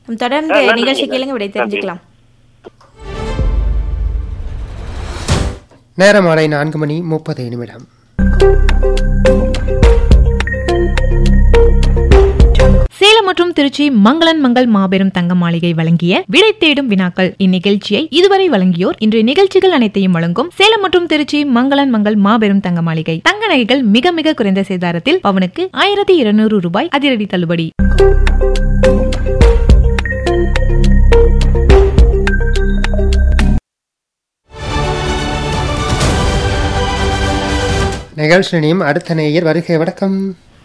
நம்ம தொடர்ந்து ஆ, நன்றி. நிகழ்ச்சி கேளுங்க விடை நன்றி. தெரிஞ்சுக்கலாம் நேரம் மாலை நான்கு மணி முப்பது நிமிடம் சேலம் மற்றும் திருச்சி மங்களன் மங்கள் மாபெரும் தங்க மாளிகை வழங்கிய விடை தேடும் வினாக்கள் இந்நிகழ்ச்சியை இதுவரை வழங்கியோர் இன்றைய நிகழ்ச்சிகள் அனைத்தையும் வழங்கும் சேலம் மற்றும் திருச்சி மங்களன் மங்கள் மாபெரும் தங்க மாளிகை தங்க நகைகள் மிக மிக குறைந்த சேதாரத்தில் பவனுக்கு ஆயிரத்தி இருநூறு ரூபாய் அதிரடி தள்ளுபடி நிகழ்ச்சியும் அடுத்த நேயர் வருகை வணக்கம்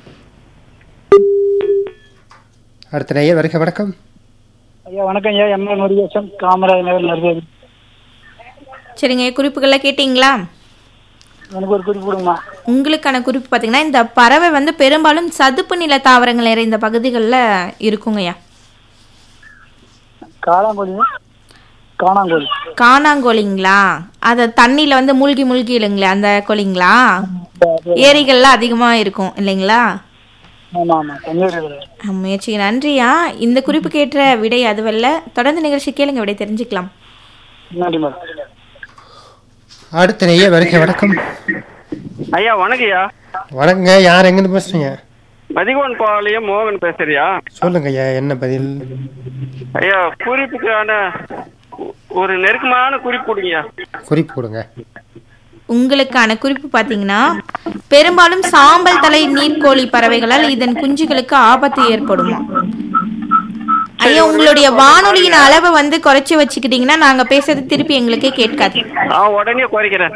அடுத்த நேயர் வருகை வணக்கம் ஐயா வணக்கம் ஐயா M L Murugesan Kamaraj Nagar nursery சரிங்க குறிப்புகள்லாம் கேட்டிங்களா எனக்கு ஒரு குறிப்பு கொடுங்கம்மா உங்களுக்கான குறிப்பு பார்த்தீங்கன்னா இந்த பறவை வந்து பெரும்பாலும் சதுப்பு நில தாவரங்கள் நிறைந்த பகுதிகளில் இருக்குங்கய்யா காளாங்கோழி காணாங்கோழி காணாங்கோழிங்களா அதை தண்ணியில் வந்து மூழ்கி மூழ்கி இல்லைங்களா அந்த கோழிங்களா ஏரிகள்ல அதிகமாக இருக்கும் இல்லைங்களா ஆமா ஆமா தண்ணீர் ஆ, முயற்சிக்கு நன்றியா இந்த குறிப்பு கேட்ட விடை அதுவல்ல தொடர்ந்து நிகழ்ச்சி கேளுங்க விடை தெரிஞ்சுக்கலாம் நன்றி மேடம் அடுத்த நேயர் வருகை வணக்கம் ஐயா வணக்கம்யா வணக்கங்க யார் எங்கேருந்து பேசுறீங்க மதிகோன் பாளையம் மோகன் பேசுறியா சொல்லுங்க ஐயா என்ன பதில் ஐயா குறிப்புக்கான ஒ- ஒரு நெருக்கமான குறிப்பு கொடுங்கய்யா குறிப்பு கொடுங்க உங்களுக்கான குறிப்பு பார்த்தீங்கன்னா பெரும்பாலும் சாம்பல் தலை நீர்க்கோழி பறவைகளால் இதன் குஞ்சுகளுக்கு ஆபத்து ஏற்படுமா ஐயா உங்களுடைய வானொலியின் அளவை வந்து குறைச்சி வச்சுக்கிட்டீங்கன்னா நாங்க பேசுறது திருப்பி எங்களுக்கே கேட்காது ஆ உடனே குறைக்கிறேன்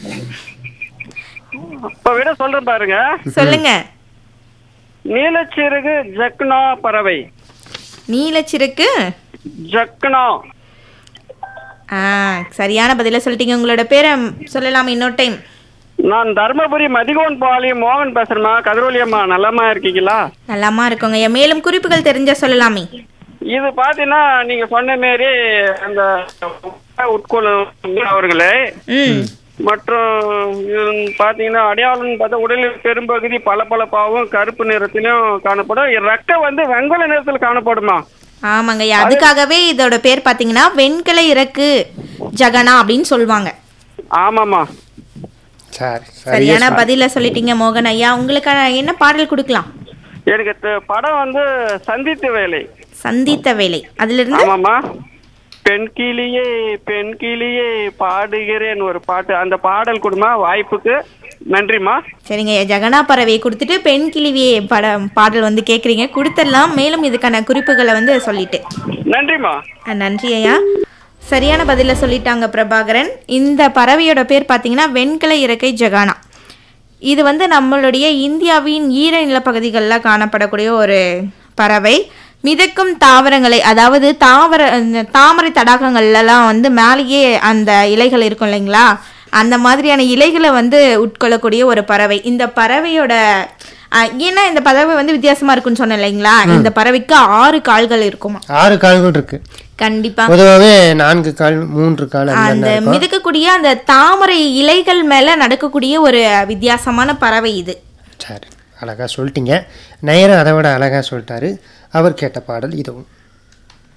இப்ப விட சொல்றேன் பாருங்க சொல்லுங்க நீலச்சிறகு ஜக்னா பறவை நீலச்சிறுக்கு ஜக்னா ஆ சரியான பதில சொல்லிட்டீங்க உங்களோட பேரை சொல்லலாமா இன்னொரு டைம் நான் தர்மபுரி மதிகோன் பாளையம் மோகன் பேசுறேம்மா கதிரொலியம்மா நலமா இருக்கீங்களா நல்லாமா இருக்கோங்க ஐயா மேலும் குறிப்புகள் தெரிஞ்ச சொல்லலாமே இது பாத்தீங்கன்னா நீங்க சொன்ன மாரி அந்த உட்கொள்ளும் அவர்களே ம் மற்றும் இது பாத்தீங்கன்னா அடையாளம்னு பார்த்தா உடலில் பெரும்பகுதி பளபளப்பாகவும் கருப்பு நிறத்திலும் காணப்படும் ரெக்கை வந்து வெண்கல நிறத்தில் காணப்படுமா ஆமாங்க ஐயா அதுக்காகவே இதோட பேர் பார்த்தீங்கன்னா வெண்கல இறக்கு ஜகனா அப்படின்னு சொல்லுவாங்க ஆமாமா சரி சரியான சரியா பதில சொல்லிட்டீங்க மோகன் ஐயா உங்களுக்கான என்ன பாடல் கொடுக்கலாம் எனக்கு த- படம் வந்து சந்தித்த வேலை சந்தித்த வேலை அதுல இருந்து ஆமாமா பெண் கிளியே பெண் கிளியே பாடுகிறேன் ஒரு பாட்டு அந்த பாடல் கொடுமா வாய்ப்புக்கு நன்றிம்மா சரிங்க ஐயா ஜெகனா பறவையை கொடுத்துட்டு பெண் கிழிவியே படம் பாடல் வந்து கேட்குறீங்க கொடுத்துடலாம் மேலும் இதுக்கான குறிப்புகளை வந்து சொல்லிட்டு நன்றிம்மா அஹ் நன்றி ஐயா சரியான பதில சொல்லிட்டாங்க பிரபாகரன் இந்த பறவையோட பேர் பார்த்தீங்கன்னா வெண்கல இறக்கை ஜகானா இது வந்து நம்மளுடைய இந்தியாவின் ஈர நிலப்பகுதிகளில் காணப்படக்கூடிய ஒரு பறவை மிதக்கும் தாவரங்களை அதாவது தாவர இந்த தாமரை தடாகங்கள்லாம் வந்து மேலேயே அந்த இலைகள் இருக்கும் இல்லைங்களா அந்த மாதிரியான இலைகளை வந்து உட்கொள்ளக்கூடிய ஒரு பறவை இந்த பறவையோட அஹ், ஏன்னா இந்த பறவை வந்து வித்தியாசமா இருக்குன்னு சொன்னேன் இல்லைங்களா இந்த பறவைக்கு ஆறு கால்கள் இருக்குமா ஆறு கால்கள் இருக்கு கண்டிப்பா பொதுவாகவே நான்கு கால் மூன்று கால் அந்த அந்த மாதிரி இருக்கும் மிதக்கக்கூடிய அந்த தாமரை இலைகள் மேல நடக்கக்கூடிய ஒரு வித்தியாசமான பறவை இது சரி அழகா சொல்லிட்டீங்க நேரம் அதை விட அழகா சொல்லிட்டாரு அவர் கேட்ட பாடல் இதுவும்